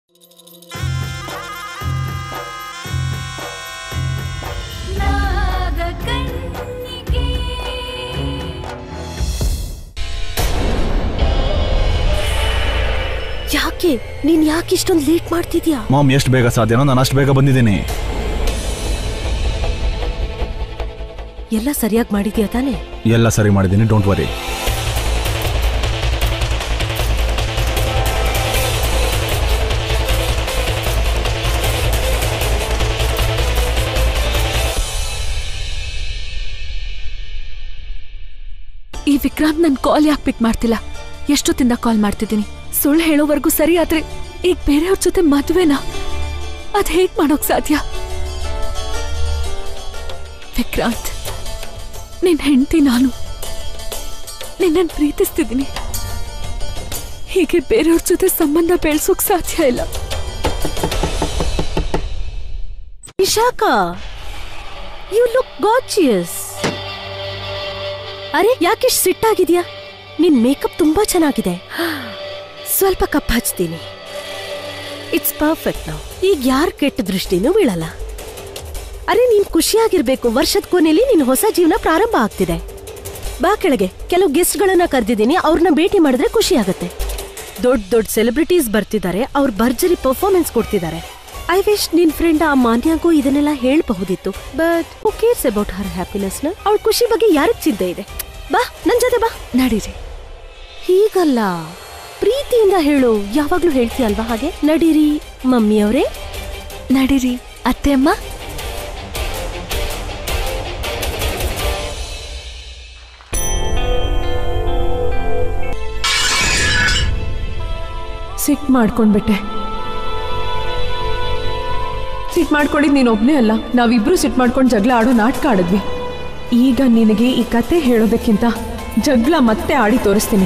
ಯಾಕೆ ನೀನ್ ಯಾಕೆ ಇಷ್ಟೊಂದು ಲೇಟ್ ಮಾಡ್ತಿದ್ಯಾ ಮಾಮ್ ಎಷ್ಟು ಬೇಗ ಸಾಧ್ಯನೋ ನಾನು ಅಷ್ಟು ಬೇಗ ಬಂದಿದ್ದೀನಿ ಎಲ್ಲ ಸರಿಯಾಗಿ ಮಾಡಿದ್ಯಾ ತಾನೇ ಎಲ್ಲ ಸರಿ ಮಾಡಿದ್ದೀನಿ ಡೋಂಟ್ ವರಿ ಈ ವಿಕ್ರಾಂತ್ ನನ್ ಕಾಲ್ ಯಾಕೆ ಪಿಕ್ ಮಾಡ್ತಿಲ್ಲ ಎಷ್ಟೊತ್ತಿಂದ ಕಾಲ್ ಮಾಡ್ತಿದ್ದೀನಿ ಸುಳ್ಳು ಹೇಳೋವರೆಗೂ ಸರಿ ಆದ್ರೆ ಈಗ ಬೇರೆಯವ್ರ ಜೊತೆ ಮದ್ವೆನಾ ಅದ್ ಹೇಗ್ ಮಾಡೋಕ್ ಸಾಧ್ಯ ವಿಕ್ರಾಂತ್ ನಿನ್ ಹೆಂಡತಿ ನಾನು ನಿನ್ನನ್ ಪ್ರೀತಿಸ್ತಿದ್ದೀನಿ ಹೀಗೆ ಬೇರೆಯವ್ರ ಜೊತೆ ಸಂಬಂಧ ಬೆಳ್ಸೋಕ್ ಸಾಧ್ಯ ಇಲ್ಲ ವಿಶಾಖಾ ಯು ಲುಕ್ ಗಾಚಿಯಸ್ ಅರೆ ಯಾಕಿಷ್ಟು ಸಿಟ್ಟಾಗಿದ್ಯಾ ನಿನ್ ಮೇಕಪ್ ತುಂಬಾ ಚೆನ್ನಾಗಿದೆ ಸ್ವಲ್ಪ ಕಪ್ ಹಚ್ತೀನಿ ಇಟ್ಸ್ ಪರ್ಫೆಕ್ಟ್ ನಾವು ಈಗ ಯಾರ್ ಕೆಟ್ಟ ದೃಷ್ಟಿನೂ ಬೀಳಲ್ಲ ಅರೆ ನೀನ್ ಖುಷಿಯಾಗಿರ್ಬೇಕು ವರ್ಷದ ಕೊನೆಯಲ್ಲಿ ನಿನ್ ಹೊಸ ಜೀವನ ಪ್ರಾರಂಭ ಆಗ್ತಿದೆ ಬಾ ಕೆಳಗೆ ಕೆಲವು ಗೆಸ್ಟ್ಗಳನ್ನ ಕರೆದಿದ್ದೀನಿ ಅವ್ರನ್ನ ಭೇಟಿ ಮಾಡಿದ್ರೆ ಖುಷಿ ಆಗತ್ತೆ ದೊಡ್ಡ ದೊಡ್ಡ ಸೆಲೆಬ್ರಿಟೀಸ್ ಬರ್ತಿದ್ದಾರೆ ಅವ್ರ ಭರ್ಜರಿ ಪರ್ಫಾರ್ಮೆನ್ಸ್ ಕೊಡ್ತಿದ್ದಾರೆ ಐ ವಿಶ್ ನಿನ್ ಫ್ರೆಂಡ್ ಆ ಮಾನ್ಯಾಗೂ ಇದನ್ನೆಲ್ಲ ಹೇಳ್ಬಹುದಿತ್ತು but who cares about her happiness ನ ಅವಳ ಖುಷಿ ಬಗ್ಗೆ ಯಾರಿಗ್ ಚಿಂತೆ ಇದೆ ಬಾ ನನ್ ಜೊತೆ ಬಾ ನಡೀರಿ ಹೀಗಲ್ಲ ಪ್ರೀತಿಯಿಂದ ಹೇಳು ಯಾವಾಗ್ಲೂ ಹೇಳ್ತೀಯ ಅಲ್ವಾ ಹಾಗೆ ನಡೀರಿ ಮಮ್ಮಿಯವರೇ ನಡೀರಿ ಅತ್ತೆ ಅಮ್ಮ ಸಿಟ್ ಮಾಡ್ಕೊಂಡ್ಬಿಟ್ಟೆ ಸಿಟ್ ಮಾಡ್ಕೊಂಡಿದ್ ನೀನ್ ಒಬ್ನೇ ಅಲ್ಲ ನಾವಿಬ್ರು ಸಿಟ್ ಮಾಡ್ಕೊಂಡು ಜಗಳ ಆಡೋ ನಾಟಕ ಆಡಿದ್ವಿ ಈಗ ನಿನಗೆ ಈ ಕತೆ ಹೇಳೋದಕ್ಕಿಂತ ಜಗಳ ಮತ್ತೆ ಆಡಿ ತೋರಿಸ್ತೀನಿ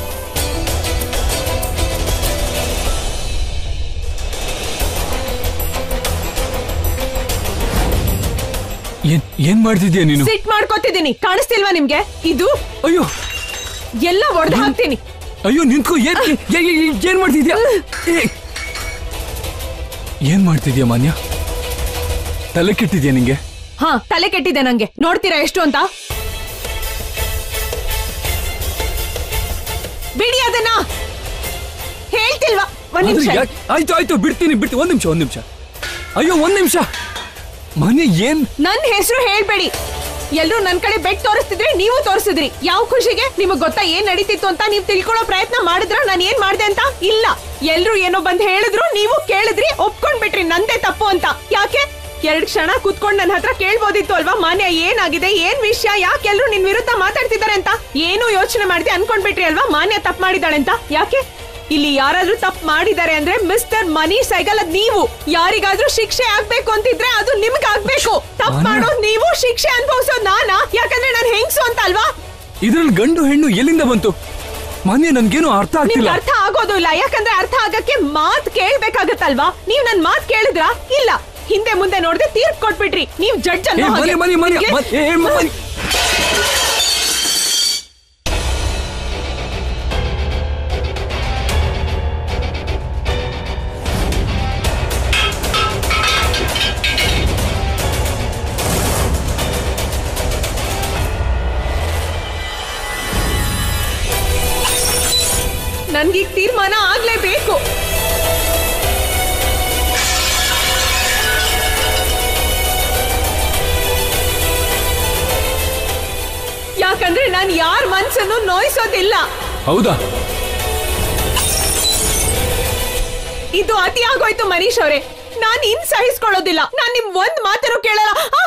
ಏನ್ ಏನ್ ಮಾಡ್ತಿದ್ಯಾ ನೀನು ಸಿಟ್ ಮಾಡ್ಕೊತಿದ್ದೀನಿ ಕಾಣಿಸ್ತಿಲ್ವಾ ನಿಮ್ಗೆ ಇದು ಅಯ್ಯೋ ಎಲ್ಲ ಒಡೆದು ಹಾಕ್ತೀನಿ ಅಯ್ಯೋ ನಿಂತ್ಕೋ ಏನ್ ಏ- ಏ- ಏ- ಏನ್ ಮಾಡ್ತಿದ್ಯಾ ಏ! ಏನ್ ಮಾಡ್ತಿದ್ಯಾ ಮಾನ್ಯ ತಲೆ ಕೆಟ್ಟಿದ್ಯಾ ನಿಂಗೆ ಹಾ ತಲೆ ಕೆಟ್ಟಿದೆ ನಂಗೆ ನೋಡ್ತೀರಾ ಎಷ್ಟು ಅಂತ ಬಿಡಿ ಅದನ್ನ ಹೇಳ್ತಿಲ್ವಾ ಒಂದ್ ಆದ್ರೆ ನಿಮಿಷ ಯಾಕ್- ಆಯ್ತು ಆಯ್ತು ಬಿಡ್ತೀನಿ ಬಿಡ್ತೀನಿ ಒಂದ್ ನಿಮಿಷ ಒಂದ್ ನಿಮಿಷ ಅಯ್ಯೋ ಒಂದ್ ನಿಮಿಷ ಮಾನ್ಯ ಏನ್ ನನ್ ಹೆಸರು ಹೇಳ್ಬೇಡಿ ಎಲ್ರು ನನ್ ಕಡೆ ಬೆಟ್ ತೋರಿಸ್ತಿದ್ರಿ ನೀವು ತೋರಿಸಿದ್ರಿ ಯಾವ ಖುಷಿಗೆ ನಿಮಗ್ ಗೊತ್ತಾ ಏನ್ ನಡೀತಿತ್ತು ಅಂತ ನೀವ್ ತಿಳ್ಕೊಳ್ಳೋ ಪ್ರಯತ್ನ ಮಾಡಿದ್ರ ನಾನ್ ಏನ್ ಮಾಡ್ದೆ ಅಂತ ಇಲ್ಲ ಎಲ್ರು ಏನೋ ಬಂದ್ ಹೇಳಿದ್ರು ನೀವು ಕೇಳಿದ್ರಿ ಒಪ್ಕೊಂಡ್ಬಿಟ್ರಿ ನಂದೇ ತಪ್ಪು ಅಂತ ಯಾಕೆ ಎರಡ್ ಕ್ಷಣ ಕುತ್ಕೊಂಡ್ ನನ್ನ ಹತ್ರ ಕೇಳ್ಬೋದಿತ್ತು ಅಲ್ವಾ ಮಾನ್ಯ ಏನಾಗಿದೆ ಏನ್ ವಿಷಯ ಯಾಕೆ ಎಲ್ರು ನಿನ್ ವಿರುದ್ಧ ಮಾತಾಡ್ತಿದ್ದಾರೆ ಅಂತ ಏನು ಯೋಚನೆ ಮಾಡಿದೆ ಅನ್ಕೊಂಡ್ಬಿಟ್ರಿ ಅಲ್ವಾ ಮಾನ್ಯ ತಪ್ಪು ಮಾಡಿದಾಳೆ ಅಂತ ಯಾಕೆ ಇಲ್ಲಿ ಯಾರಾದ್ರೂ ತಪ್ಪು ಮಾಡಿದ್ದಾರೆ ಅಂದ್ರೆ ಮಿಸ್ಟರ್ ಮನಿ ಸೈಗಲ್ ಅದ್ ನೀವು ಯಾರಿಗಾದ್ರೂ ಶಿಕ್ಷೆ ಆಗ್ಬೇಕು ಅಂತಿದ್ರೆ ಅದು ನಿಮ್ಗೆ ಆಗ್ಬೇಕು ತಪ್ಪು ಮಾನ್ಯ. ಮಾಡೋದ್ ನೀವು ಶಿಕ್ಷೆ ಅನ್ಭವಿಸೋದ್ ನಾನಾ ಯಾಕಂದ್ರೆ ನಾನು ಹೆಂಗ್ಸು ಅಂತ ಅಲ್ವಾ ಇದ್ರಲ್ಲಿ ಗಂಡು ಹೆಣ್ಣು ಎಲ್ಲಿಂದ ಬಂತು ಮಾನ್ಯ ನನ್ಗೇನು ಅರ್ಥ ನಿಮ್ಗೆ ಆಗ್ತಿಲ್ಲ ಅರ್ಥ ಆಗೋದು ಇಲ್ಲ ಯಾಕಂದ್ರೆ ಅರ್ಥ ಆಗಕ್ಕೆ ಮಾತ್ ಕೇಳ್ಬೇಕಾಗತ್ತಲ್ವಾ ನೀವ್ ನನ್ ಮಾತ್ ಕೇಳಿದ್ರಾ ಇಲ್ಲ ಹಿಂದೆ ಮುಂದೆ ನೋಡ್ದೆ ತೀರ್ಪ್ ಕೊಟ್ಬಿಟ್ರಿ ನೀವ್ ಜಡ್ಜ್ ಏ, ಅನ್ನೋ ಮನೆ ಹಾಗೆ. ಮನೆ ಮನೆ ನಿಮ್ಗೆ- ಮನೆ- ಏ, ಏ, ಮನೆ ನನ್ಗೀಗ ತೀರ್ಮಾನ ಆಗ್ಲೇಬೇಕು ಯಾಕಂದ್ರೆ ನಾನ್ ಯಾರ ಮನ್ಸನ್ನು ನೋಯಿಸೋದಿಲ್ಲ ಹೌದಾ ಇದು ಅತಿ ಆಗೋಯ್ತು ಮನೀಶ್ ಅವರೇ ನಾನ್ ಇನ್ ಸಹಿಸ್ಕೊಳ್ಳೋದಿಲ್ಲ ನಾನ್ ನಿಮ್ ಒಂದ್ ಮಾತನ್ನು ಕೇಳಲ್ಲ ಆ!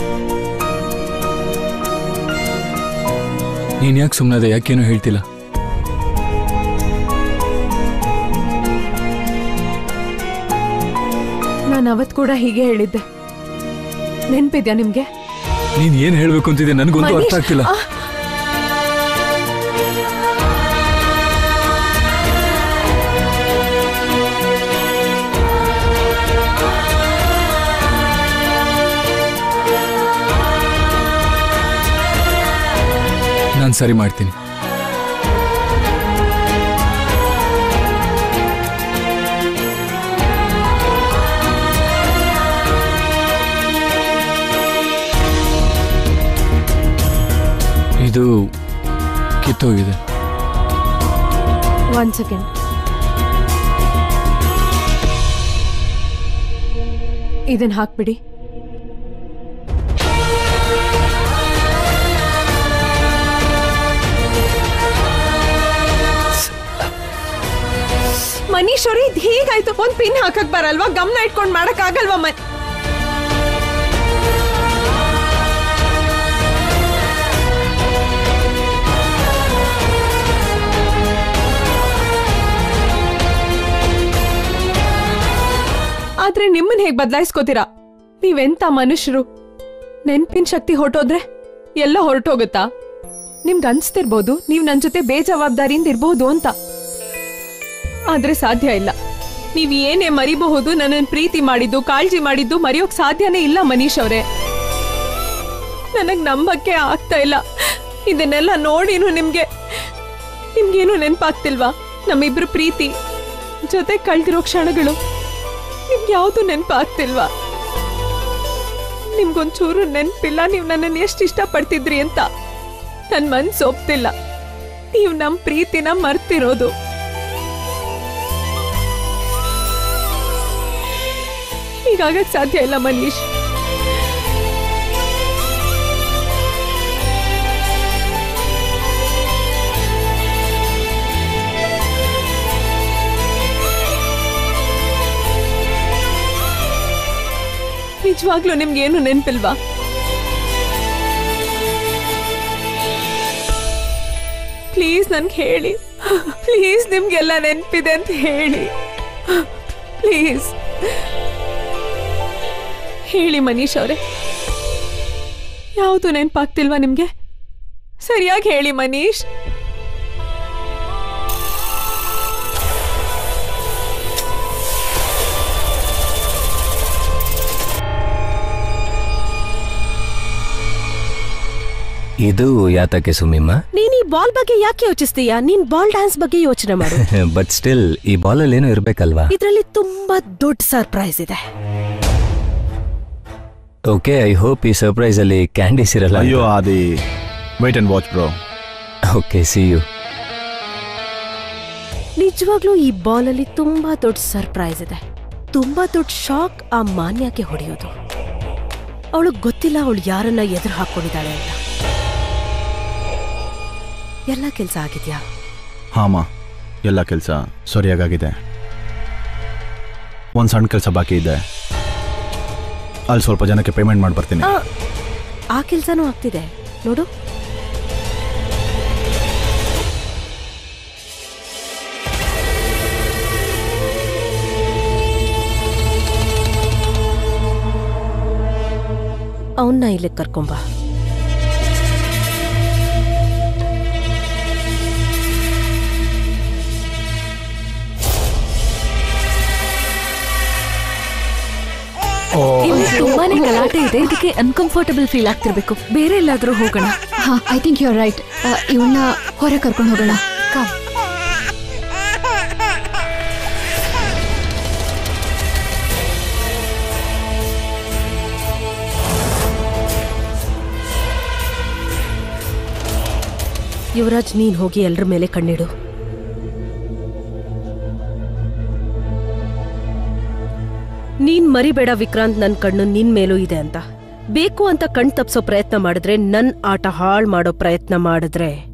ನೀನ್ ಯಾಕೆ ಸುಮ್ಮನದ ಯಾಕೇನು ಹೇಳ್ತಿಲ್ಲ ನಾನು ಅವತ್ ಕೂಡ ಹೀಗೆ ಹೇಳಿದ್ದೆ ನೆನ್ಪಿದ್ಯಾ ನಿಮ್ಗೆ ನೀನ್ ಏನ್ ಹೇಳ್ಬೇಕು ಅಂತಿದೆ ನನ್ಗೊಂದು ಅರ್ಥ ಆಗ್ತಿಲ್ಲ ಆ, ನಾನ್ ಸರಿ ಮಾಡ್ತೀನಿ ಇದು ಕಿತ್ತೋಗಿದೆ ಒನ್ ಸೆಕೆಂಡ್ ಇದನ್ನ ಹಾಕ್ಬಿಡಿ ಮನೀಶ್ ಅವ್ರೆ ಇದು ಹೀಗಾಯ್ತು ಒಂದ್ ಪಿನ್ ಹಾಕಕ್ ಬರಲ್ವಾ ಗಮನ ಇಟ್ಕೊಂಡ್ ಮಾಡಕ್ ಆಗಲ್ವಾ ಮನ್ ಆದ್ರೆ ನಿಮ್ಮನ್ ಹೇಗ್ ಬದಲಾಯಿಸ್ಕೋತೀರಾ ನೀವೆಂತ ಮನುಷ್ಯರು ನೆನ್ಪಿನ ಶಕ್ತಿ ಹೊರಟೋದ್ರೆ ಎಲ್ಲ ಹೊರಟೋಗುತ್ತಾ ನಿಮ್ಗೆ ಅನ್ಸ್ತಿರ್ಬೋದು ನೀವ್ ನನ್ ಜೊತೆ ಬೇಜವಾಬ್ದಾರಿಯಿಂದ ಇರ್ಬಹುದು ಅಂತ ಆದ್ರೆ ಸಾಧ್ಯ ಇಲ್ಲ ನೀವ್ ಏನೇ ಮರಿಬಹುದು ನನ್ನನ್ ಪ್ರೀತಿ ಮಾಡಿದ್ದು ಕಾಳಜಿ ಮಾಡಿದ್ದು ಮರೆಯೋಕ್ ಸಾಧ್ಯನೇ ಇಲ್ಲ ಮನೀಶ್ ಅವ್ರೆ ನನಗ್ ನಂಬಕ್ಕೆ ಆಗ್ತಾ ಇಲ್ಲ ಇದನ್ನೆಲ್ಲ ನೋಡಿನು ನಿಮ್ಗೆ ನಿಮ್ಗೇನು ನೆನ್ಪಾಗ್ತಿಲ್ವಾ ನಮ್ಮಿಬ್ರು ಪ್ರೀತಿ ಜೊತೆ ಕಳ್ದಿರೋ ಕ್ಷಣಗಳು ನಿಮ್ಗೆ ಯಾವುದು ನೆನ್ಪಾಗ್ತಿಲ್ವಾ ನಿಮ್ಗೊಂಚೂರು ನೆನ್ಪಿಲ್ಲ ನೀವು ನನ್ನನ್ನು ಎಷ್ಟು ಇಷ್ಟಪಡ್ತಿದ್ರಿ ಅಂತ ನನ್ ಮನ್ಸು ಒಪ್ತಿಲ್ಲ ನೀವು ನಮ್ ಪ್ರೀತಿನ ಮರ್ತಿರೋದು ಹೀಗಾಗಕ್ ಸಾಧ್ಯ ಇಲ್ಲ ಮನೀಶ್ ನಿಜವಾಗ್ಲೂ ನಿಮ್ಗೇನು ನೆನ್ಪಿಲ್ವಾ ಪ್ಲೀಸ್ ನನ್ಗೆ ಹೇಳಿ ಪ್ಲೀಸ್ ನಿಮ್ಗೆಲ್ಲ ನೆನ್ಪಿದೆ ಅಂತ ಹೇಳಿ ಪ್ಲೀಸ್ ಹೇಳಿ ಮನೀಶ್ ಅವರೇ ಯಾವುದು ನೆನ್ಪಾಗ್ತಿಲ್ವಾ ನಿಮ್ಗೆ ಸರಿಯಾಗಿ ಹೇಳಿ ಮನೀಶ್ ಇದು ಯಾತಕ್ಕೆ ಸುಮಿಮ್ಮ ನೀನ್ ಈ ಬಾಲ್ ಬಗ್ಗೆ ಯಾಕೆ ಯೋಚಿಸ್ತೀಯಾ ನೀನ್ ಬಾಲ್ ಡ್ಯಾನ್ಸ್ ಬಗ್ಗೆ ಯೋಚನೆ ಮಾಡು ಬಟ್ ಸ್ಟಿಲ್ ಈ ಬಾಲಲ್ಲಿ ಏನೋ ಇರ್ಬೇಕಲ್ವಾ ಇದ್ರಲ್ಲಿ ತುಂಬಾ ದೊಡ್ಡ ಸರ್ಪ್ರೈಸ್ ಇದೆ ಓಕೆ ಐ ಹೋಪ್ ಈ ಸರ್ಪ್ರೈಸ್ ಅಲ್ಲಿ ಕ್ಯಾಂಡೀಸ್ ಇರಲ್ಲ ಅಯ್ಯೋ Aadi wait and watch bro okay see you ನಿಜವಾಗ್ಲೂ ಈ ಬಾಲ್ ಅಲ್ಲಿ ತುಂಬಾ ದೊಡ್ಡ ಸರ್ಪ್ರೈಸ್ ಇದೆ ತುಂಬಾ ದೊಡ್ಡ ಶಾಕ್ ಆ ಮಾನ್ಯಕ್ಕೆ ಹೊಡೆಯೋದು ಅವಳಿಗೆ ಗೊತ್ತಿಲ್ಲ ಅವಳು ಯಾರನ್ನ ಎದುರು ಹಾಕೊಂಡಿದ್ದಾಳೆ ಅಂತ ಎಲ್ಲ ಕೆಲ್ಸ ಆಗಿದ್ಯಾ ಹಾಮ ಎಲ್ಲ ಕೆಲಸ ಸರಿಯಾಗಿದೆ ಒಂದು ಸಣ್ಣ ಕೆಲಸ ಬಾಕಿ ಇದೆ ಅಲ್ಲಿ ಸ್ವಲ್ಪ ಜನಕ್ಕೆ ಪೇಮೆಂಟ್ ಮಾಡಿ ಬರ್ತೀನಿ ಆ, ಆ ಕೆಲ್ಸನೂ ಆಗ್ತಿದೆ ನೋಡು ಅವನ್ನ ಇಲ್ಲಿಗೆ ಕರ್ಕೊಂಬ ಇಲ್ಲಿ ತುಂಬಾನೇ ಗಲಾಟೆ ಇದೆ ಇದಕ್ಕೆ ಅನ್ಕಂಫರ್ಟಬಲ್ ಫೀಲ್ ಆಗ್ತಿರ್ಬೇಕು ಬೇರೆ ಎಲ್ಲಾದ್ರೂ ಹೋಗೋಣ ಹಾ I think you are right ಇವನ್ನ ಹೊರ ಕರ್ಕೊಂಡು ಹೋಗೋಣ ಕಮ್ ಯುವರಾಜ್ ನೀನ್ ಹೋಗಿ ಎಲ್ರ ಮೇಲೆ ಕಣ್ಣಿಡು ನೀನ್ ಮರಿಬೇಡ ವಿಕ್ರಾಂತ್ ನನ್ ಕಣ್ಣು ನಿನ್ ಮೇಲೂ ಇದೆ ಅಂತ ಬೇಕು ಅಂತ ಕಣ್ ತಪ್ಸೋ ಪ್ರಯತ್ನ ಮಾಡಿದ್ರೆ ನನ್ ಆಟ ಹಾಳ್ ಮಾಡೋ ಪ್ರಯತ್ನ ಮಾಡಿದ್ರೆ